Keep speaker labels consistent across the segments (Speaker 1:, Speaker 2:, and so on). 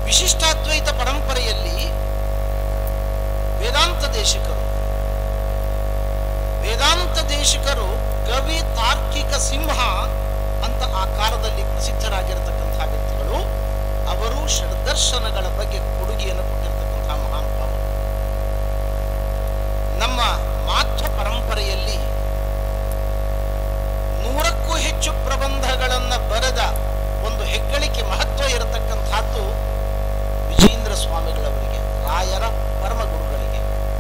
Speaker 1: ವಿಶಿಷ್ಟಾದ್ವೈತ ಪರಂಪರೆಯಲ್ಲಿ ವೇದಾಂತ ದೇಶಿಕರು ವೇದಾಂತ ದೇಶಿಕರು ಕವಿ ತಾರ್ಕಿಕ ಸಿಂಹ ಅಂತ ಆ ಕಾಲದಲ್ಲಿ ಪ್ರಸಿದ್ಧರಾಗಿರತಕ್ಕಂಥ ವ್ಯಕ್ತಿಗಳು ಅವರು ಷಡ್ದರ್ಶನಗಳ ಬಗ್ಗೆ ಕೊಡುಗೆಯನ್ನು ಕೊಟ್ಟಿರತಕ್ಕಂಥ ಮಹಾನುಭಾವರು ನಮ್ಮ ಮಾಧ್ವ ಪರಂಪರೆಯಲ್ಲಿ ನೂರಕ್ಕೂ ಹೆಚ್ಚು ಪ್ರಬಂಧಗಳನ್ನು ಬರೆದ ಒಂದು ಹೆಗ್ಗಳಿಕೆ ಮಹತ್ವ ಇರತಕ್ಕಂಥದ್ದು ವಿಜೇಂದ್ರ ಸ್ವಾಮಿಗಳವರಿಗೆ ರಾಯರ ಪರಮಗುರುಗಳಿಗೆ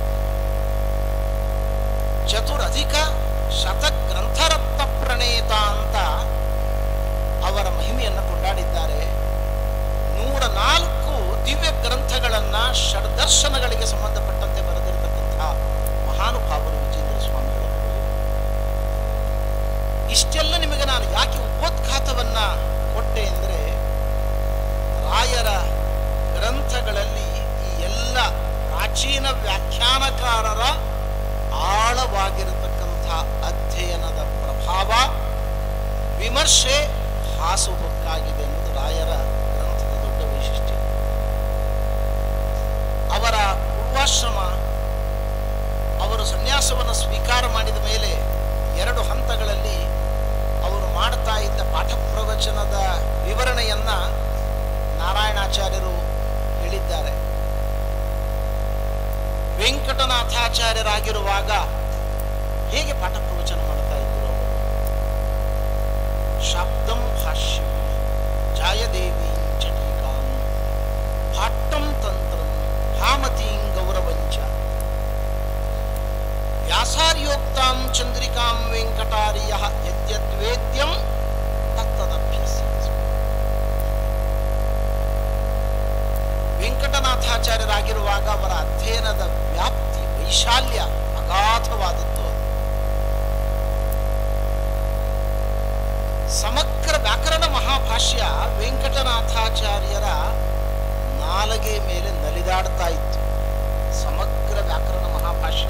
Speaker 1: ಚತುರಧಿಕ ಶತಗ್ರಂಥರತ್ನ ಪ್ರಣೇತ ಅಂತ ಅವರ ಮಹಿಮೆಯನ್ನು ಕೊಂಡಾಡಿದ್ದಾರೆ ನೂರ ನಾಲ್ಕು ದಿವ್ಯ ಗ್ರಂಥಗಳನ್ನ ಷಡ್ದರ್ಶನಗಳಿಗೆ ಸಂಬಂಧಪಟ್ಟಂತೆ ಬರೆದಿರತಕ್ಕಂಥ ಮಹಾನುಭಾವರು ವಿಜೇಂದ್ರ ಸ್ವಾಮಿಗಳವರು ಇಷ್ಟೆಲ್ಲ ನಿಮಗೆ ನಾನು ಯಾಕೆ ಉಪೋದ್ಘಾತವನ್ನ ಕೊಟ್ಟೆ ಅಂದರೆ ರಾಯರ ಗ್ರಂಥಗಳಲ್ಲಿ ಈ ಎಲ್ಲ ಪ್ರಾಚೀನ ವ್ಯಾಖ್ಯಾನಕಾರರ ಆಳವಾಗಿರತಕ್ಕಂಥ ಅಧ್ಯಯನದ ಪ್ರಭಾವ ವಿಮರ್ಶೆ ಹಾಸುಹೊಕ್ಕಾಗಿದೆ ಅನ್ನೋದು ರಾಯರ ಗ್ರಂಥದ ದೊಡ್ಡ ವೈಶಿಷ್ಟ್ಯ ಅವರ ಪೂರ್ವಾಶ್ರಮ ಅವರು ಸನ್ಯಾಸವನ್ನು ಸ್ವೀಕಾರ ಮಾಡಿದ ಮೇಲೆ ಎರಡು ಹಂತಗಳಲ್ಲಿ ಅವರು ಮಾಡ್ತಾ ಇದ್ದ ಪಾಠ ಪ್ರವಚನದ ವಿವರಣೆಯನ್ನ ನಾರಾಯಣಾಚಾರ್ಯರು ಹೇಳಿದ್ದಾರೆ ವೆಂಕಟನಾಥಾಚಾರ್ಯರಾಗಿರುವಾಗ ಹೇಗೆ ಪಾಠ ಪ್ರವಚನ ಮಾಡ್ತಾ ಇದ್ರು ಅವರು ಶಾಬ್ದಂ ಭಾಷ್ಯಂ ಜಾಯದೇವಿ ಚಟೀಕಾಂ ಭಾಟ್ಟಂ ತಂತ್ರಂ ಭಾಮತೀಂ ಗೌರವಂಚ ವ್ಯಾಸಾರ್ಯೋಕ್ತಾಂ ಚಂದ್ರಿಕಾಂ ವೆಂಕಟಾರ್ಯ ಯದ್ಯದ್ವೇದ್ಯಂ ತತ್ತದಭ್ಯಸ್ಯ ವೆಂಕಟನಾಥಾಚಾರ್ಯರಾಗಿರುವಾಗ ಅವರ ಅಧ್ಯಯನದ ವ್ಯಾಪ್ತಿ ವೈಶಾಲ್ಯ ಅಗಾಧವಾದದ್ದು ಅದು. ಸಮಗ್ರ ವ್ಯಾಕರಣ ಮಹಾಭಾಷ್ಯ ವೆಂಕಟನಾಥಾಚಾರ್ಯರ ನಾಲಗೆ ಮೇಲೆ ನಲಿದಾಡ್ತಾ ಇತ್ತು ಸಮಗ್ರ ವ್ಯಾಕರಣ ಮಹಾಭಾಷ್ಯ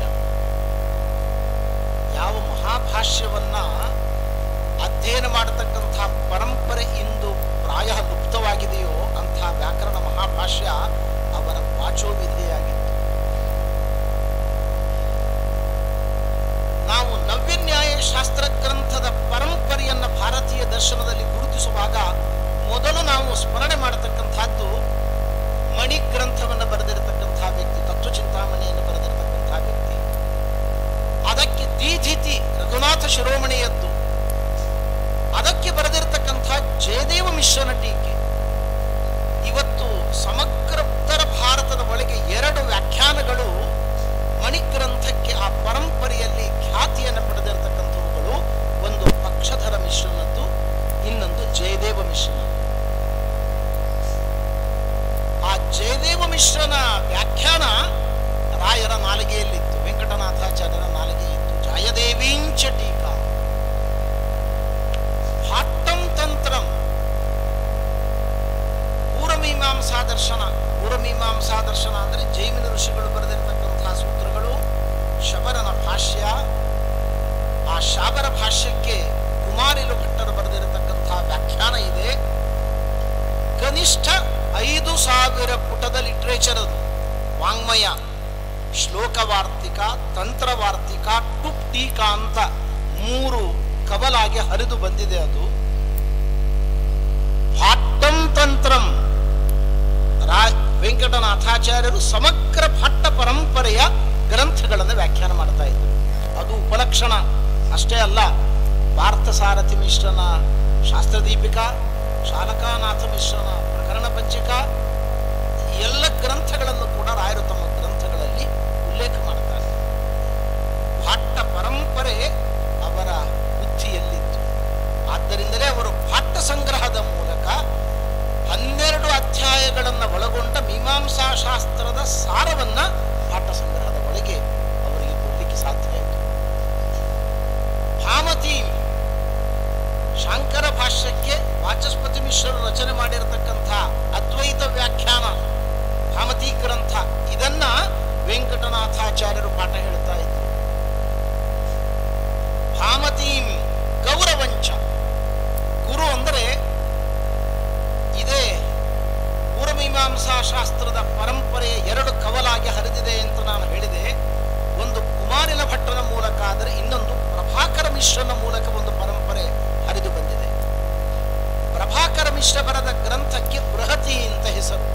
Speaker 1: ಯಾವ ಮಹಾಭಾಷ್ಯವನ್ನ ಅಧ್ಯಯನ ಮಾಡತಕ್ಕಂಥ ಪರಂಪರೆ ಇಂದು ಪ್ರಾಯ ಲುಪ್ತವಾಗಿದೆಯೋ ಅಂಥ ವ್ಯಾಕರಣ ಮಹಾಭಾಷ್ಯ ಅವರ ವಾಚೋವಿದೆಯಾಗಿತ್ತು ನಾವು ನವ್ಯನ್ಯಾಯ ಶಾಸ್ತ್ರ ಗ್ರಂಥದ ಪರಂಪರೆಯನ್ನ ಭಾರತೀಯ ದರ್ಶನದಲ್ಲಿ ಗುರುತಿಸುವಾಗ ಮೊದಲು ನಾವು ಸ್ಮರಣೆ ಮಾಡತಕ್ಕಂಥದ್ದು ಮಣಿ ಗ್ರಂಥವನ್ನು ಬರೆದಿರತಕ್ಕಂಥ ವ್ಯಕ್ತಿ ತತ್ವಚಿಂತಾಮಣಿಯನ್ನು ಬರೆದಿರತಕ್ಕಂಥ ವ್ಯಕ್ತಿ ಅದಕ್ಕೆ ದೀಧಿತಿ ರಘುನಾಥ ಶಿರೋಮಣಿಯದ್ದು ಅದಕ್ಕೆ ಬರೆದಿರತಕ್ಕಂಥ ಜಯದೇವ ಮಿಶ್ರನ ಟೀಕೆ ಇವತ್ತು ಸಮಗ್ರ ಉತ್ತರ ಭಾರತದ ಒಳಗೆ ಎರಡು ವ್ಯಾಖ್ಯಾನಗಳು ಮಣಿಗ್ರಂಥಕ್ಕೆ ಆ ಪರಂಪರೆಯಲ್ಲಿ ಖ್ಯಾತಿಯನ್ನು ಪಡೆದಿರತಕ್ಕಂಥವುಗಳು ಒಂದು ಪಕ್ಷಧರ ಮಿಶ್ರನದ್ದು ಇನ್ನೊಂದು ಜಯದೇವ ಮಿಶ್ರನ ಆ ಜಯದೇವ ಮಿಶ್ರನ ವ್ಯಾಖ್ಯಾನ ರಾಯರ ನಾಲಿಗೆಯಲ್ಲಿತ್ತು ವೆಂಕಟನಾಥಾಚಾರ್ಯರ ನಾಲಿಗೆ ಇತ್ತು ಜಯದೇವೀಂಚ ಟೀಕಾ ಭಾಟ್ಟಂ ತಂತ್ರಂ ಪೂರ್ವಮೀಮಾಂಸಾ ದರ್ಶನ ಪೂರ್ವಮೀಮಾಂಸಾ ದರ್ಶನ ಅಂದರೆ ಜೈಮಿನ ಋಷಿಗಳು ಬರೆದಿರತಕ್ಕಂತಹ ಸೂತ್ರಗಳು ಶಬರನ ಭಾಷ್ಯ ಆ ಶಾಬರ ಭಾಷ್ಯಕ್ಕೆ ಕುಮಾರಿಲು ಭಟ್ಟರು ಬರೆದಿರತಕ್ಕಂತಹ ವ್ಯಾಖ್ಯಾನ ಇದೆ ಕನಿಷ್ಠ ಐದು ಸಾವಿರ ಪುಟದ ಲಿಟ್ರೇಚರ್ ಅದು ವಾಂಗ್ಮಯ ಶ್ಲೋಕವಾರ್ತಿಕ ತಂತ್ರವಾರ್ತಿಕ ಟುಪ್ ಟೀಕಾ ಅಂತ ಮೂರು ಕವಲಾಗಿ ಹರಿದು ಬಂದಿದೆ ಅದು ಭಾಟ್ಟಂ ತಂತ್ರಂ ರಾ ವೆಂಕಟನಾಥಾಚಾರ್ಯರು ಸಮಗ್ರ ಭಟ್ಟ ಪರಂಪರೆಯ ಗ್ರಂಥಗಳನ್ನು ವ್ಯಾಖ್ಯಾನ ಮಾಡ್ತಾ ಇದ್ರು ಅದು ಉಪಲಕ್ಷಣ ಅಷ್ಟೇ ಅಲ್ಲ ಭಾರತ ಸಾರಥಿ ಮಿಶ್ರನ ಶಾಸ್ತ್ರದೀಪಿಕಾ ಶಾಲಕಾನಾಥ ಮಿಶ್ರನ ಪ್ರಕರಣ ಪಂಚಿಕಾ ಈ ಎಲ್ಲ ಗ್ರಂಥಗಳನ್ನು ಕೂಡ ರಾಯರು ತಮ್ಮ ಗ್ರಂಥಗಳಲ್ಲಿ ಉಲ್ಲೇಖ ಮಾಡ್ತಾರೆ ಭಾಟ್ಟ ಪರಂಪರೆ ಅವರ ಬುದ್ಧಿಯಲ್ಲಿತ್ತು ಆದ್ದರಿಂದಲೇ ಅವರು ಭಾಟ್ಟ ಸಂಗ್ರಹದ ಮೂಲಕ ಹನ್ನೆರಡು ಅಧ್ಯಾಯಗಳನ್ನು ಒಳಗೊಂಡ ಮೀಮಾಂಸಾ ಶಾಸ್ತ್ರದ ಸಾರವನ್ನ ಪಾಠ ಸಂಗ್ರಹದ ಒಳಗೆ ಅವರಿಗೆ ಕೊಡಲಿಕ್ಕೆ ಸಾಧ್ಯ ಆಯಿತು ಭಾಮತಿ ಶಾಂಕರ ಭಾಷ್ಯಕ್ಕೆ ವಾಚಸ್ಪತಿ ಮಿಶ್ರರು ರಚನೆ ಮಾಡಿರತಕ್ಕಂಥ ಅದ್ವೈತ ವ್ಯಾಖ್ಯಾನ ಭಾಮತಿ ಗ್ರಂಥ ಇದನ್ನ ವೆಂಕಟನಾಥಾಚಾರ್ಯರು ಪಾಠ ಹೇಳ್ತಾ ಇದ್ರು ಭಾಮತೀಂ ಗೌರವಂಚ ಗುರು ಅಂದರೆ ಇದೇ ಪೂರ್ವಮೀಮಾಂಸ ಮೀಮಾಂಸಾ ಶಾಸ್ತ್ರದ ಪರಂಪರೆಯ ಎರಡು ಕವಲಾಗಿ ಹರಿದಿದೆ ಅಂತ ನಾನು ಹೇಳಿದೆ ಒಂದು ಕುಮಾರಿಲ ಭಟ್ಟನ ಮೂಲಕ ಆದರೆ ಇನ್ನೊಂದು ಪ್ರಭಾಕರ ಮಿಶ್ರನ ಮೂಲಕ ಒಂದು ಪರಂಪರೆ ಹರಿದು ಬಂದಿದೆ ಪ್ರಭಾಕರ ಮಿಶ್ರ ಬರೆದ ಗ್ರಂಥಕ್ಕೆ ಬೃಹತಿ ಅಂತ ಹೆಸರು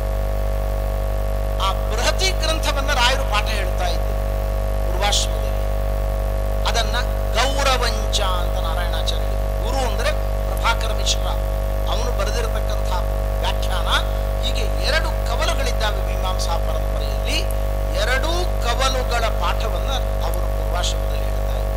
Speaker 1: ಆ ಬೃಹತಿ ಗ್ರಂಥವನ್ನ ರಾಯರು ಪಾಠ ಹೇಳ್ತಾ ಇದ್ರು ಪೂರ್ವಾಶ್ರಮದಲ್ಲಿ ಅದನ್ನ ಗೌರವಂಚ ಅಂತ ನಾರಾಯಣಾಚಾರ್ಯ ಹೇಳಿದ್ರು. ಗುರು ಅಂದ್ರೆ ಪ್ರಭಾಕರ ಮಿಶ್ರ ಅವನು ಬರೆದಿರತಕ್ಕಂಥ ವ್ಯಾಖ್ಯಾನ ಹೀಗೆ ಎರಡು ಕವಲುಗಳಿದ್ದಾವೆ ಮೀಮಾಂಸಾ ಪರಂಪರೆಯಲ್ಲಿ ಎರಡೂ ಕವಲುಗಳ ಪಾಠವನ್ನ ಅವರು ಪೂರ್ವಾಶ್ರಮದಲ್ಲಿ ಹೇಳ್ತಾ ಇದ್ದಾರೆ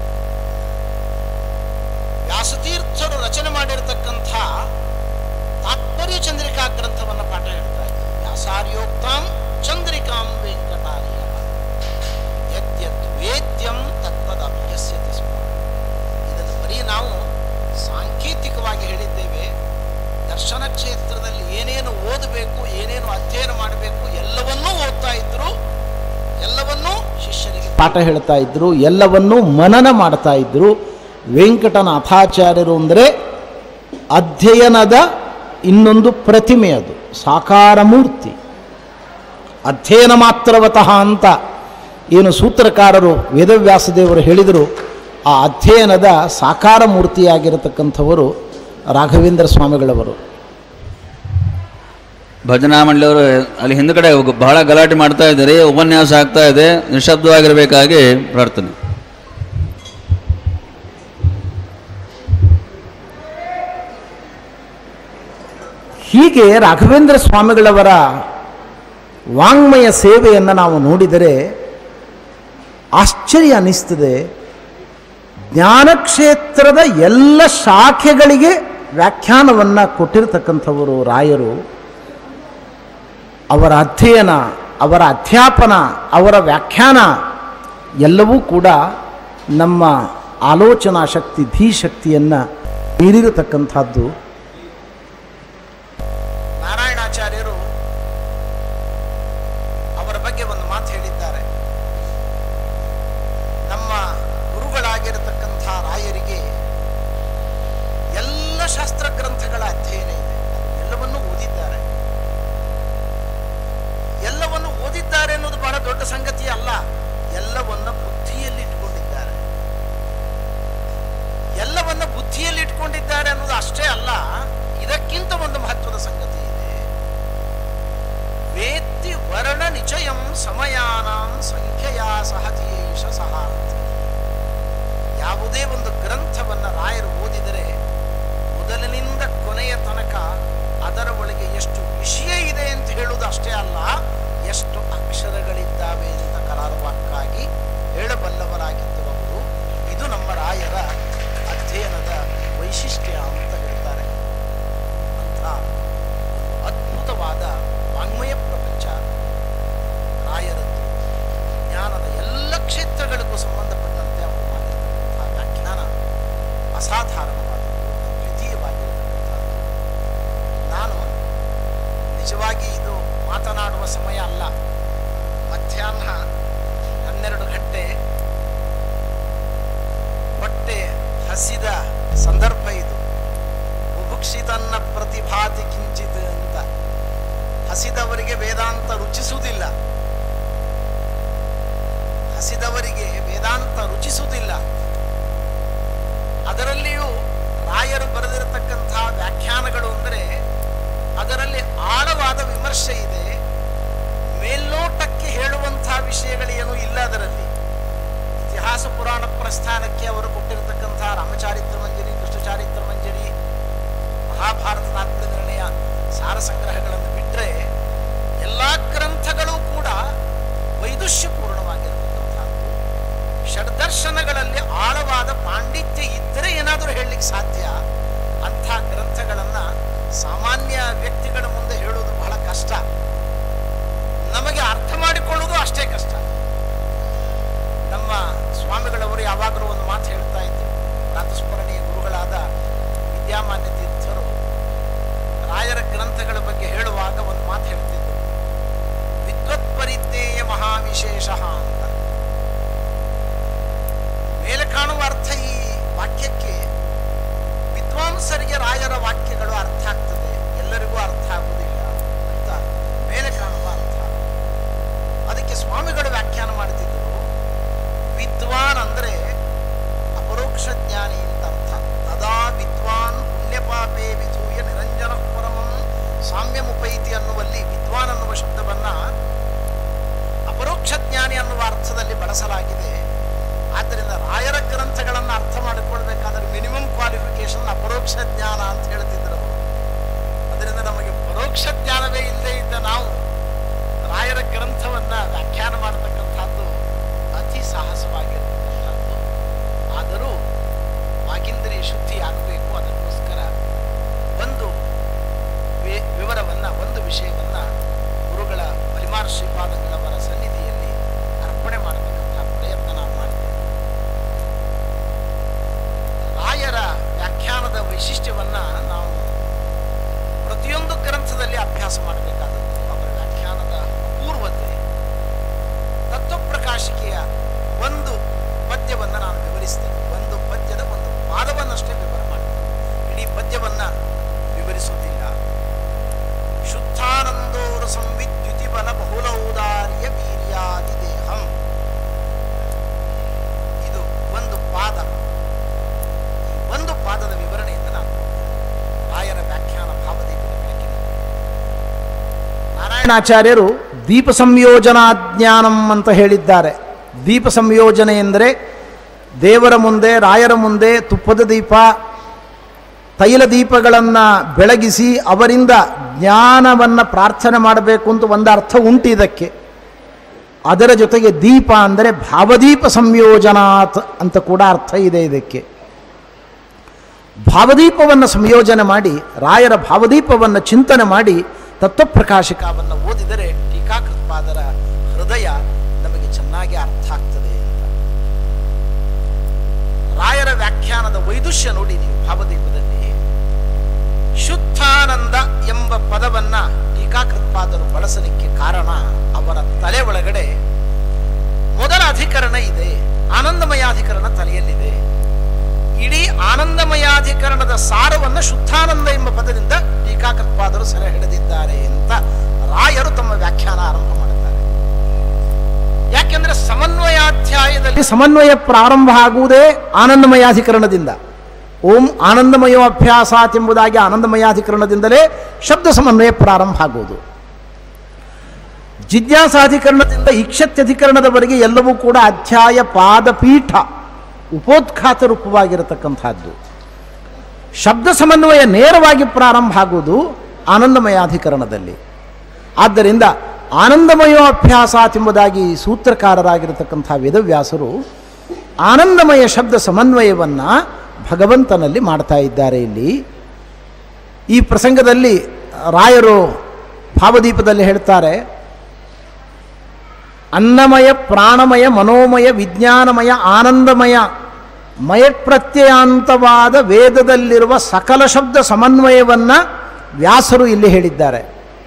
Speaker 1: ವ್ಯಾಸತೀರ್ಥರು ರಚನೆ ಮಾಡಿರತಕ್ಕಂಥ ತಾತ್ಪರ್ಯ ಚಂದ್ರಿಕಾ ಗ್ರಂಥವನ್ನ ಪಾಠ ಹೇಳ್ತಾ ಇದ್ದಾರೆ ವ್ಯಾಸಾರ್ಯೋಕ್ತಾಂ ಚಂದ್ರಿಕಾಂ ವೆಂಕಟಾರ್ಯ ಯದ್ಯದ್ ವೇದ್ಯಂ ತತ್ತದ ಅಭ್ಯಸ್ಯತೆ ಸ್ಮ ಇದನ್ನು ಬರೀ ನಾವು ಸಾಂಕೇತಿಕವಾಗಿ ಹೇಳಿದ್ದೇವೆ ದರ್ಶನ ಕ್ಷೇತ್ರದಲ್ಲಿ ಏನೇನು ಓದಬೇಕು ಏನೇನು ಅಧ್ಯಯನ ಮಾಡಬೇಕು ಎಲ್ಲವನ್ನೂ ಓದ್ತಾ ಇದ್ರು ಎಲ್ಲವನ್ನೂ ಶಿಷ್ಯರಿಗೆ
Speaker 2: ಪಾಠ ಹೇಳ್ತಾ ಇದ್ರು ಎಲ್ಲವನ್ನೂ ಮನನ ಮಾಡ್ತಾ ಇದ್ರು ವೆಂಕಟನಾಥಾಚಾರ್ಯರು ಅಂದರೆ ಅಧ್ಯಯನದ ಇನ್ನೊಂದು ಪ್ರತಿಮೆ ಅದು ಸಾಕಾರ ಮೂರ್ತಿ ಅಧ್ಯಯನ ಮಾತ್ರವತಃ ಅಂತ ಏನು ಸೂತ್ರಕಾರರು ವೇದವ್ಯಾಸದೇವರು ಹೇಳಿದರು ಆ ಅಧ್ಯಯನದ ಸಾಕಾರ ಮೂರ್ತಿಯಾಗಿರತಕ್ಕಂಥವರು ರಾಘವೇಂದ್ರ ಸ್ವಾಮಿಗಳವರು
Speaker 3: ಭಜನಾ ಮಂಡಳಿಯವರು ಅಲ್ಲಿ ಹಿಂದ್ಗಡೆ ಹೋಗು- ಬಹಳ ಗಲಾಟೆ ಮಾಡ್ತಾ ಇದ್ದಾರೆ ಉಪನ್ಯಾಸ ಆಗ್ತಾ ಇದೆ ನಿಶಬ್ದವಾಗಿರಬೇಕಾಗಿ ಪ್ರಾರ್ಥನೆ
Speaker 2: ಹೀಗೆ ರಾಘವೇಂದ್ರ ಸ್ವಾಮಿಗಳವರ ವಾಂಗ್ಮಯ ಸೇವೆಯನ್ನು ನಾವು ನೋಡಿದರೆ ಆಶ್ಚರ್ಯ ಅನ್ನಿಸ್ತದೆ ಜ್ಞಾನಕ್ಷೇತ್ರದ ಎಲ್ಲ ಶಾಖೆಗಳಿಗೆ ವ್ಯಾಖ್ಯಾನವನ್ನು ಕೊಟ್ಟಿರತಕ್ಕಂಥವರು ರಾಯರು ಅವರ ಅಧ್ಯಯನ ಅವರ ಅಧ್ಯಾಪನ ಅವರ ವ್ಯಾಖ್ಯಾನ ಎಲ್ಲವೂ ಕೂಡ ನಮ್ಮ ಆಲೋಚನಾ ಶಕ್ತಿ ಧೀಶಕ್ತಿಯನ್ನು ಮೀರಿರತಕ್ಕಂಥದ್ದು
Speaker 1: ನಾರಾಯಣಾಚಾರ್ಯರು ಅವರ ಬಗ್ಗೆ ಒಂದು ಮಾತು ಹೇಳಿದ್ದಾರೆ ನಮ್ಮ ಗುರುಗಳಾಗಿರತಕ್ಕಂಥ ರಾಯರಿಗೆ ಎಲ್ಲ ಶಾಸ್ತ್ರ ಗ್ರಂಥಗಳ ಅಧ್ಯಯನ ಇದೆ ಎಲ್ಲವನ್ನೂ ಓದಿದ್ದಾರೆ ಎಲ್ಲವನ್ನು ಓದಿದ್ದಾರೆ ಅನ್ನೋದು ಬಹಳ ದೊಡ್ಡ ಸಂಗತಿ ಅಲ್ಲ ಎಲ್ಲವನ್ನ ಬುದ್ಧಿಯಲ್ಲಿ ಇಟ್ಕೊಂಡಿದ್ದಾರೆ ಎಲ್ಲವನ್ನ ಬುದ್ಧಿಯಲ್ಲಿ ಇಟ್ಕೊಂಡಿದ್ದಾರೆ ಅನ್ನೋದು ಅಷ್ಟೇ ಅಲ್ಲ ಇದಕ್ಕಿಂತ ಒಂದು ಮಹತ್ವದ ಸಂಗತಿ ಇದೆ ವೇತ್ತಿ ವರ್ಣ ನಿಚಯಂ ಸಮಯಾನಾಂ ಸಂಖ್ಯೆಯ ಸಹತಿಯೇಷ ಸಹ ಯಾವುದೇ ಒಂದು ಗ್ರಂಥವನ್ನ ರಾಯರು ಓದಿದರೆ ಮೊದಲಿನಿಂದ ಕೊನೆಯ ತನಕ ಅದರ ಒಳಗೆ ಎಷ್ಟು ವಿಷಯ ಇದೆ ಅಂತ ಹೇಳುವುದು ಅಷ್ಟೇ ಅಲ್ಲ ಎಷ್ಟು ಅಕ್ಷರಗಳಿದ್ದಾವೆ ಅಂತ ಕರಾರುವಾಕ್ಕಾಗಿ ಹೇಳಬಲ್ಲವರಾಗಿದ್ದರು ಅವರು ಇದು ನಮ್ಮ ರಾಯರ ಅಧ್ಯಯನದ ವೈಶಿಷ್ಟ್ಯ ಅಂತ ಹೇಳ್ತಾರೆ ಅಂಥ ಒಂದು ಅದ್ಭುತವಾದ ವಾಂಗ್ಮಯ ಪ್ರಪಂಚ ರಾಯರದ್ದು ಜ್ಞಾನದ ಎಲ್ಲ ಕ್ಷೇತ್ರಗಳಿಗೂ ಸಂಬಂಧಪಟ್ಟಂತೆ ಅವರು ಮಾಡಿರ್ತಕ್ಕಂಥ ವ್ಯಾಖ್ಯಾನ ಅಸಾಧಾರಣವಾದದ್ದು ಅದ್ವಿತೀಯವಾಗಿರತಕ್ಕಂಥದ್ದು ನಾನು ನಿಜವಾಗಿ ಇದು ಮಾತನಾಡುವ ಸಮಯ ಅಲ್ಲ ಮಧ್ಯಾಹ್ನ ಹನ್ನೆರಡು ಗಂಟೆ ಹೊಟ್ಟೆ ಹಸಿದ ಸಂದರ್ಭ ಇದು ಬುಭುಕ್ಷಿತನ್ನ ಪ್ರತಿಭಾತಿ ಕಿಂಚಿತ್ ಅಂತ ಹಸಿದವರಿಗೆ ವೇದಾಂತ ರುಚಿಸುವುದಿಲ್ಲ ಹಸಿದವರಿಗೆ ವೇದಾಂತ ರುಚಿಸುವುದಿಲ್ಲ ಅದರಲ್ಲಿಯೂ ರಾಯರು ಬರೆದಿರತಕ್ಕಂತಹ ವ್ಯಾಖ್ಯಾನಗಳು ಅಂದರೆ ಅದರಲ್ಲಿ ಆಳವಾದ ವಿಮರ್ಶೆ ಇದೆ ಮೇಲ್ನೋಟಕ್ಕೆ ಹೇಳುವಂತಹ ವಿಷಯಗಳೇನೂ ಇಲ್ಲ ಅದರಲ್ಲಿ ಇತಿಹಾಸ ಪುರಾಣ ಪ್ರಸ್ಥಾನಕ್ಕೆ ಅವರು ಕೊಟ್ಟಿರತಕ್ಕಂತಹ ರಾಮಚಾರಿತ್ರ ಮಂಜರಿ ಕೃಷ್ಣಚಾರಿತ್ರ ಮಂಜರಿ ಮಹಾಭಾರತ ತಾತ್ಪರ್ಯ ನಿರ್ಣಯ ಸಾರ ಸಂಗ್ರಹಗಳನ್ನು ಬಿಟ್ಟರೆ ಎಲ್ಲ ಗ್ರಂಥಗಳು ಕೂಡ ವೈದುಷ್ಯಪೂರ್ಣವಾಗಿರತಕ್ಕಂಥದ್ದು ಷಡ್ದರ್ಶನಗಳಲ್ಲಿ ಆಳವಾದ ಪಾಂಡಿತ್ಯ ಇದ್ದರೆ ಏನಾದರೂ ಹೇಳಲಿಕ್ಕೆ ಸಾಧ್ಯ ಅಂಥ ಗ್ರಂಥಗಳನ್ನು ಸಾಮಾನ್ಯ ವ್ಯಕ್ತಿಗಳ ಮುಂದೆ ಹೇಳುವುದು ಬಹಳ ಕಷ್ಟ ನಮಗೆ ಅರ್ಥ ಮಾಡಿಕೊಳ್ಳುವುದು ಅಷ್ಟೇ ಕಷ್ಟ ನಮ್ಮ ಸ್ವಾಮಿಗಳವರು ಯಾವಾಗಲೂ ಒಂದು ಮಾತು ಹೇಳ್ತಾ ಇದ್ರು ಪ್ರಾತಸ್ಮರಣೀಯ ಗುರುಗಳಾದ ವಿದ್ಯಾಮಾನ್ಯ ತೀರ್ಥರು ಗ್ರಂಥವನ್ನ ವ್ಯಾಖ್ಯಾನ ಮಾಡತಕ್ಕಂಥದ್ದು ಅತಿ ಸಾಹಸವಾಗಿರತಕ್ಕಂಥದ್ದು ಆದರೂ ವಾಗೀಂದ್ರಿಯ ಶುದ್ಧಿ ಆಗಬೇಕು ಅದಕ್ಕೋಸ್ಕರ ಒಂದು ವಿ- ವಿವರವನ್ನ ಒಂದು ವಿಷಯವನ್ನ ಗುರುಗಳ ಪರಿಮಾರ ಶ್ರೀಪಾದಂಗಳವರ ಸನ್ನಿಧಿಯಲ್ಲಿ ಅರ್ಪಣೆ ಮಾಡತಕ್ಕಂಥ ಪ್ರಯತ್ನ ನಾವು ಮಾಡ್ತೇವೆ ರಾಯರ ವ್ಯಾಖ್ಯಾನದ ವೈಶಿಷ್ಟ್ಯವನ್ನ ನಾವು ಪ್ರತಿಯೊಂದು ಗ್ರಂಥದಲ್ಲಿ ಅಭ್ಯಾಸ ಮಾಡಬೇಕಾದದ್ದು ಅವರ ವ್ಯಾಖ್ಯಾನದ ಅಪೂರ್ವತೆ ತತ್ವಪ್ರಕಾಶಿಕೆಯ ಒಂದು ಪದ್ಯವನ್ನು ನಾನು ವಿವರಿಸ್ತೇನೆ ಒಂದು ಪದ್ಯದ ಒಂದು ಪಾದವನ್ನಷ್ಟೇ ವಿವರ ಮಾಡ್ತೇನೆ ಇಡೀ ಪದ್ಯವನ್ನ ವಿವರಿಸುವುದಿಲ್ಲ ಶುದ್ಧಾನಂದೋರು ಸಂವಿದ್ಯುತಿ ಬಲ ಬಹುಲೌದಾರ್ಯ ವೀರ್ಯಾದಿ ದೇಹಂ ಇದು ಒಂದು ಪಾದ ಈ ಒಂದು ಪಾದದ ವಿವರಣೆಯಿಂದ ನಾನು ಕೊಡ್ತೇನೆ. ರಾಯರ ವ್ಯಾಖ್ಯಾನ ಭಾವದೀಪದ ಬೆಳಕಿನಲ್ಲಿ
Speaker 2: ನಾರಾಯಣಾಚಾರ್ಯರು ದೀಪ ಸಂಯೋಜನಾ ಜ್ಞಾನಂ ಅಂತ ಹೇಳಿದ್ದಾರೆ ದೀಪ ಸಂಯೋಜನೆ ಎಂದರೆ ದೇವರ ಮುಂದೆ ರಾಯರ ಮುಂದೆ ತುಪ್ಪದ ದೀಪ ತೈಲ ದೀಪಗಳನ್ನು ಬೆಳಗಿಸಿ ಅವರಿಂದ ಜ್ಞಾನವನ್ನು ಪ್ರಾರ್ಥನೆ ಮಾಡಬೇಕು ಅಂತ ಒಂದು ಅರ್ಥ ಉಂಟು ಇದಕ್ಕೆ ಅದರ ಜೊತೆಗೆ ದೀಪ ಅಂದರೆ ಭಾವದೀಪ ಸಂಯೋಜನಾತ್ ಅಂತ ಕೂಡ ಅರ್ಥ ಇದೆ ಇದಕ್ಕೆ ಭಾವದೀಪವನ್ನು ಸಂಯೋಜನೆ ಮಾಡಿ ರಾಯರ ಭಾವದೀಪವನ್ನು ಚಿಂತನೆ ಮಾಡಿ ತತ್ವಪ್ರಕಾಶಿಕವನ್ನು
Speaker 1: ಓದಿದರೆ ಟೀಕಾಕೃತ್ಪಾದರ ಹೃದಯ ನಮಗೆ ಚೆನ್ನಾಗಿ ಅರ್ಥ ಆಗ್ತದೆ ಅಂತ ರಾಯರ ವ್ಯಾಖ್ಯಾನದ ವೈದುಷ್ಯ ನೋಡಿ ನೀವು ಭಾವದೀಪದಲ್ಲಿ ಶುದ್ಧಾನಂದ ಎಂಬ ಪದವನ್ನ ಟೀಕಾಕೃತ್ಪಾದರು ಬಳಸಲಿಕ್ಕೆ ಕಾರಣ ಅವರ ತಲೆ ಒಳಗಡೆ ಮೊದಲ ಅಧಿಕರಣ ಇದೆ ಆನಂದಮಯಾಧಿಕರಣ ತಲೆಯಲ್ಲಿದೆ ಇಡೀ ಆನಂದಮಯಾಧಿಕರಣದ ಸಾರವನ್ನು ಶುದ್ಧಾನಂದ ಎಂಬ ಪದದಿಂದ ಟೀಕಾಕೃತ್ಪಾದರು ಸೆರೆ ಹಿಡಿದಿದ್ದಾರೆ ಅಂತ ರಾಯರು ತಮ್ಮ ವ್ಯಾಖ್ಯಾನ ಆರಂಭ ಮಾಡುತ್ತಾರೆ ಯಾಕೆಂದ್ರೆ ಸಮನ್ವಯಾಧ್ಯಾಯದಲ್ಲಿ
Speaker 2: ಸಮನ್ವಯ ಪ್ರಾರಂಭ ಆಗುವುದೇ ಆನಂದಮಯಾಧಿಕರಣದಿಂದ ಓಂ ಆನಂದಮಯೋ ಅಭ್ಯಾಸಾತ್ ಎಂಬುದಾಗಿ ಆನಂದಮಯಾಧಿಕರಣದಿಂದಲೇ ಶಬ್ದ ಸಮನ್ವಯ ಪ್ರಾರಂಭ ಆಗುವುದು ಜಿಜ್ಞಾಸಾಧಿಕರಣದಿಂದ ಇಕ್ಷತ್ಯಧಿಕರಣದವರೆಗೆ ಎಲ್ಲವೂ ಕೂಡ ಅಧ್ಯಾಯ ಪಾದಪೀಠ ಉಪೋದ್ಘಾತ ರೂಪವಾಗಿರತಕ್ಕಂಥದ್ದು ಶಬ್ದ ಸಮನ್ವಯ ನೇರವಾಗಿ ಪ್ರಾರಂಭ ಆಗುವುದು ಆನಂದಮಯಾಧಿಕರಣದಲ್ಲಿ ಆದ್ದರಿಂದ ಆನಂದಮಯೋ ಅಭ್ಯಾಸಾತ್ ಎಂಬುದಾಗಿ ಸೂತ್ರಕಾರರಾಗಿರತಕ್ಕಂಥ ವೇದವ್ಯಾಸರು ಆನಂದಮಯ ಶಬ್ದ ಸಮನ್ವಯವನ್ನು ಭಗವಂತನಲ್ಲಿ ಮಾಡ್ತಾ ಇದ್ದಾರೆ ಇಲ್ಲಿ ಈ ಪ್ರಸಂಗದಲ್ಲಿ ರಾಯರು ಭಾವದೀಪದಲ್ಲಿ ಹೇಳ್ತಾರೆ ಅನ್ನಮಯ ಪ್ರಾಣಮಯ ಮನೋಮಯ ವಿಜ್ಞಾನಮಯ ಆನಂದಮಯ ಮಯಪ್ರತ್ಯಯಾಂತವಾದ ವೇದದಲ್ಲಿರುವ ಸಕಲ ಶಬ್ದ ಸಮನ್ವಯವನ್ನು ವ್ಯಾಸರು ಇಲ್ಲಿ ಹೇಳಿದ್ದಾರೆ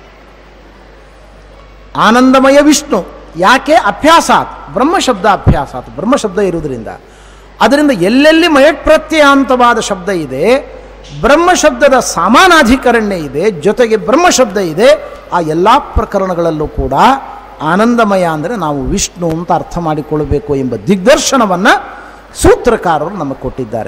Speaker 2: ಆನಂದಮಯ ವಿಷ್ಣು ಯಾಕೆ ಅಭ್ಯಾಸಾತ್ ಬ್ರಹ್ಮಶಬ್ದ ಅಭ್ಯಾಸಾತ್ ಬ್ರಹ್ಮಶಬ್ದ ಇರುವುದರಿಂದ ಅದರಿಂದ ಎಲ್ಲೆಲ್ಲಿ ಮಯಟ್ಪ್ರತ್ಯಯಾಂತವಾದ ಶಬ್ದ ಇದೆ ಬ್ರಹ್ಮಶಬ್ದದ ಸಮಾನಾಧಿಕರಣ್ಯ ಇದೆ ಜೊತೆಗೆ ಬ್ರಹ್ಮಶಬ್ದ ಇದೆ ಆ ಎಲ್ಲ ಪ್ರಕರಣಗಳಲ್ಲೂ ಕೂಡ ಆನಂದಮಯ ಅಂದರೆ ನಾವು ವಿಷ್ಣು ಅಂತ ಅರ್ಥ ಮಾಡಿಕೊಳ್ಳಬೇಕು ಎಂಬ ದಿಗ್ದರ್ಶನವನ್ನು ಸೂತ್ರಕಾರರು ನಮಗೆ ಕೊಟ್ಟಿದ್ದಾರೆ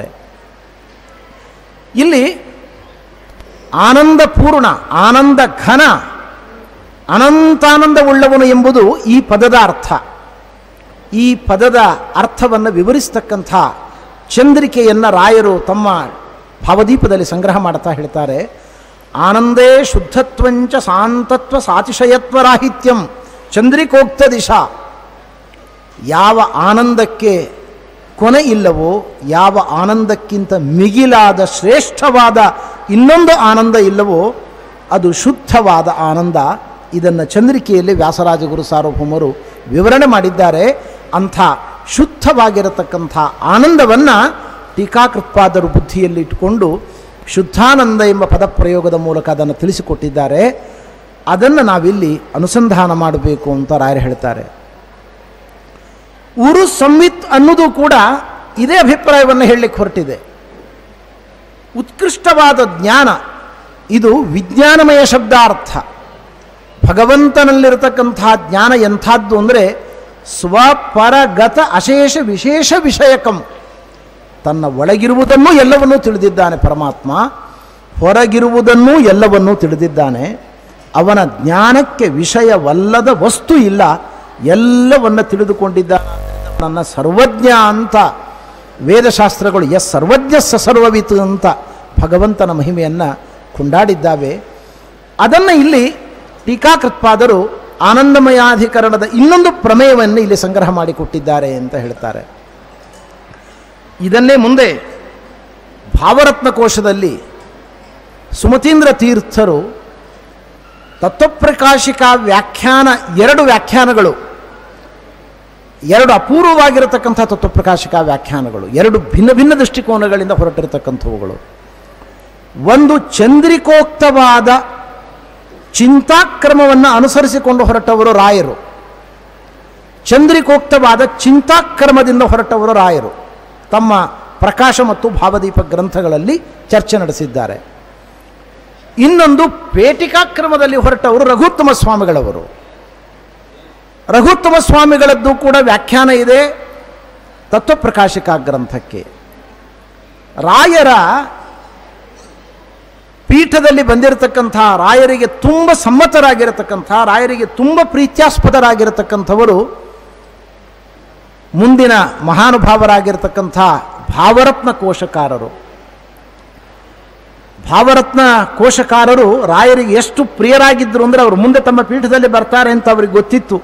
Speaker 2: ಇಲ್ಲಿ ಆನಂದ ಪೂರ್ಣ ಆನಂದ ಘನ ಅನಂತಾನಂದವುಳ್ಳವನು ಎಂಬುದು ಈ ಪದದ ಅರ್ಥ ಈ ಪದದ ಅರ್ಥವನ್ನು ವಿವರಿಸ್ತಕ್ಕಂಥ ಚಂದ್ರಿಕೆಯನ್ನು ರಾಯರು ತಮ್ಮ ಭಾವದೀಪದಲ್ಲಿ ಸಂಗ್ರಹ ಮಾಡ್ತಾ ಹೇಳ್ತಾರೆ ಆನಂದೇ ಶುದ್ಧತ್ವಂಚ ಶಾಂತತ್ವ ಸಾತಿಶಯತ್ವರಾಹಿತ್ಯಂ ಚಂದ್ರಿಕೋಕ್ತ ದಿಶಾ ಯಾವ ಆನಂದಕ್ಕೆ ಕೊನೆ ಇಲ್ಲವೋ ಯಾವ ಆನಂದಕ್ಕಿಂತ ಮಿಗಿಲಾದ ಶ್ರೇಷ್ಠವಾದ ಇನ್ನೊಂದು ಆನಂದ ಇಲ್ಲವೋ ಅದು ಶುದ್ಧವಾದ ಆನಂದ ಇದನ್ನು ಚಂದ್ರಿಕೆಯಲ್ಲಿ ವ್ಯಾಸರಾಜಗುರು ಸಾರ್ವಭೌಮರು ವಿವರಣೆ ಮಾಡಿದ್ದಾರೆ ಅಂಥ ಶುದ್ಧವಾಗಿರತಕ್ಕಂಥ ಆನಂದವನ್ನು ಟೀಕಾಕೃತ್ಪಾದರು ಬುದ್ಧಿಯಲ್ಲಿ ಇಟ್ಟುಕೊಂಡು ಶುದ್ಧಾನಂದ ಎಂಬ ಪದಪ್ರಯೋಗದ ಮೂಲಕ ಅದನ್ನು ತಿಳಿಸಿಕೊಟ್ಟಿದ್ದಾರೆ ಅದನ್ನು ನಾವಿಲ್ಲಿ ಅನುಸಂಧಾನ ಮಾಡಬೇಕು ಅಂತ ರಾಯರು ಹೇಳ್ತಾರೆ ಉರು ಸಂವಿತ್ ಅನ್ನೋದು ಕೂಡ ಇದೇ ಅಭಿಪ್ರಾಯವನ್ನು ಹೇಳಲಿಕ್ಕೆ ಹೊರಟಿದೆ ಉತ್ಕೃಷ್ಟವಾದ ಜ್ಞಾನ ಇದು ವಿಜ್ಞಾನಮಯ ಶಬ್ದಾರ್ಥ ಭಗವಂತನಲ್ಲಿರತಕ್ಕಂಥ ಜ್ಞಾನ ಎಂಥದ್ದು ಅಂದರೆ ಸ್ವಪರಗತ ಅಶೇಷ ವಿಶೇಷ ವಿಷಯಕಂ ತನ್ನ ಒಳಗಿರುವುದನ್ನು ಎಲ್ಲವನ್ನೂ ತಿಳಿದಿದ್ದಾನೆ ಪರಮಾತ್ಮ ಹೊರಗಿರುವುದನ್ನೂ ಎಲ್ಲವನ್ನೂ ತಿಳಿದಿದ್ದಾನೆ ಅವನ ಜ್ಞಾನಕ್ಕೆ ವಿಷಯವಲ್ಲದ ವಸ್ತು ಇಲ್ಲ ಎಲ್ಲವನ್ನ ತಿಳಿದುಕೊಂಡಿದ್ದಾನೆ ನನ್ನ ಸರ್ವಜ್ಞ ಅಂತ ವೇದಶಾಸ್ತ್ರಗಳು ಎಸ್ ಸರ್ವಜ್ಞ ಸ ಸರ್ವವಿತ್ ಅಂತ ಭಗವಂತನ ಮಹಿಮೆಯನ್ನು ಕೊಂಡಾಡಿದ್ದಾವೆ ಅದನ್ನು ಇಲ್ಲಿ ಟೀಕಾಕೃತ್ಪಾದರು ಆನಂದಮಯಾಧಿಕರಣದ ಇನ್ನೊಂದು ಪ್ರಮೇಯವನ್ನು ಇಲ್ಲಿ ಸಂಗ್ರಹ ಮಾಡಿಕೊಟ್ಟಿದ್ದಾರೆ ಅಂತ ಹೇಳ್ತಾರೆ ಇದನ್ನೇ ಮುಂದೆ ಭಾವರತ್ನ ಕೋಶದಲ್ಲಿ ಸುಮತೀಂದ್ರ ತೀರ್ಥರು ತತ್ವಪ್ರಕಾಶಿಕಾ ವ್ಯಾಖ್ಯಾನ ಎರಡು ವ್ಯಾಖ್ಯಾನಗಳು ಎರಡು ಅಪೂರ್ವವಾಗಿರತಕ್ಕಂಥ ತತ್ವಪ್ರಕಾಶಿಕಾ ವ್ಯಾಖ್ಯಾನಗಳು ಎರಡು ಭಿನ್ನ ಭಿನ್ನ ದೃಷ್ಟಿಕೋನಗಳಿಂದ ಹೊರಟಿರತಕ್ಕಂಥವುಗಳು ಒಂದು ಚಂದ್ರಿಕೋಕ್ತವಾದ ಚಿಂತಾಕ್ರಮವನ್ನು ಅನುಸರಿಸಿಕೊಂಡು ಹೊರಟವರು ರಾಯರು ಚಂದ್ರಿಕೋಕ್ತವಾದ ಚಿಂತಾಕ್ರಮದಿಂದ ಹೊರಟವರು ರಾಯರು ತಮ್ಮ ಪ್ರಕಾಶ ಮತ್ತು ಭಾವದೀಪ ಗ್ರಂಥಗಳಲ್ಲಿ ಚರ್ಚೆ ನಡೆಸಿದ್ದಾರೆ ಇನ್ನೊಂದು ಪೇಟಿಕಾಕ್ರಮದಲ್ಲಿ ಹೊರಟವರು ರಘುತ್ತಮ ಸ್ವಾಮಿಗಳವರು ರಘುತ್ತಮ ಸ್ವಾಮಿಗಳದ್ದು ಕೂಡ ವ್ಯಾಖ್ಯಾನ ಇದೆ ತತ್ವಪ್ರಕಾಶಿಕಾ ಗ್ರಂಥಕ್ಕೆ ರಾಯರ ಪೀಠದಲ್ಲಿ ಬಂದಿರತಕ್ಕಂಥ ರಾಯರಿಗೆ ತುಂಬ ಸಮ್ಮತರಾಗಿರತಕ್ಕಂಥ ರಾಯರಿಗೆ ತುಂಬ ಪ್ರೀತ್ಯಾಸ್ಪದರಾಗಿರತಕ್ಕಂಥವರು ಮುಂದಿನ ಮಹಾನುಭಾವರಾಗಿರತಕ್ಕಂಥ ಭಾವರತ್ನ ಕೋಶಕಾರರು ಭಾವರತ್ನ ಕೋಶಕಾರರು ರಾಯರಿಗೆ ಎಷ್ಟು ಪ್ರಿಯರಾಗಿದ್ದರು ಅಂದರೆ ಅವರು ಮುಂದೆ ತಮ್ಮ ಪೀಠದಲ್ಲಿ ಬರ್ತಾರೆ ಅಂತ ಅವ್ರಿಗೆ ಗೊತ್ತಿತ್ತು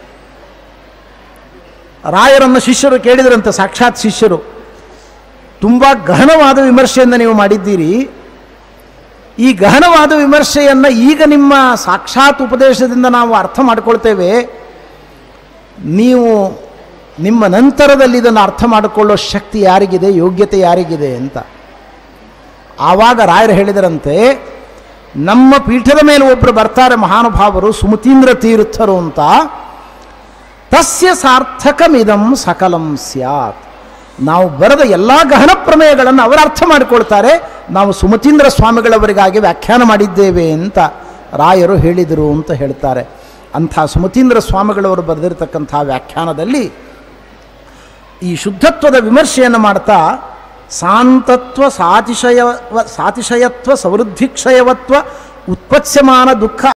Speaker 2: ರಾಯರನ್ನು ಶಿಷ್ಯರು ಕೇಳಿದ್ರಂತೆ ಸಾಕ್ಷಾತ್ ಶಿಷ್ಯರು ತುಂಬ ಗಹನವಾದ ವಿಮರ್ಶೆಯನ್ನು ನೀವು ಮಾಡಿದ್ದೀರಿ ಈ ಗಹನವಾದ ವಿಮರ್ಶೆಯನ್ನು ಈಗ ನಿಮ್ಮ ಸಾಕ್ಷಾತ್ ಉಪದೇಶದಿಂದ ನಾವು ಅರ್ಥ ಮಾಡಿಕೊಳ್ತೇವೆ ನೀವು ನಿಮ್ಮ ನಂತರದಲ್ಲಿ ಇದನ್ನು ಅರ್ಥ ಮಾಡಿಕೊಳ್ಳೋ ಶಕ್ತಿ ಯಾರಿಗಿದೆ ಯೋಗ್ಯತೆ ಯಾರಿಗಿದೆ ಅಂತ ಆವಾಗ ರಾಯರು ಹೇಳಿದರಂತೆ ನಮ್ಮ ಪೀಠದ ಮೇಲೆ ಒಬ್ಬರು ಬರ್ತಾರೆ ಮಹಾನುಭಾವರು ಸುಮತೀಂದ್ರ ತೀರ್ಥರು ಅಂತ ತಸ್ಯ ಸಾರ್ಥಕಮಿದಂ ಸಕಲಂ ಸ್ಯಾತ್ ನಾವು ಬರೆದ ಎಲ್ಲ ಗಹನ ಪ್ರಮೇಯಗಳನ್ನು ಅವರು ಅರ್ಥ ಮಾಡಿಕೊಳ್ತಾರೆ ನಾವು ಸುಮತೀಂದ್ರ ಸ್ವಾಮಿಗಳವರಿಗಾಗಿ ವ್ಯಾಖ್ಯಾನ ಮಾಡಿದ್ದೇವೆ ಅಂತ ರಾಯರು ಹೇಳಿದರು ಅಂತ ಹೇಳ್ತಾರೆ ಅಂಥ ಸುಮತೀಂದ್ರ ಸ್ವಾಮಿಗಳವರು ಬರೆದಿರತಕ್ಕಂಥ ವ್ಯಾಖ್ಯಾನದಲ್ಲಿ ಈ ಶುದ್ಧತ್ವದ ವಿಮರ್ಶೆಯನ್ನು ಮಾಡ್ತಾ ಸಾಂತತ್ವ ಸಾತಿಶಯ ಸಾತಿಶಯತ್ವ ಸಮೃದ್ಧಿಕ್ಷಯವತ್ವ ಉತ್ಪತ್ಸ್ಯಮಾನ ದುಃಖ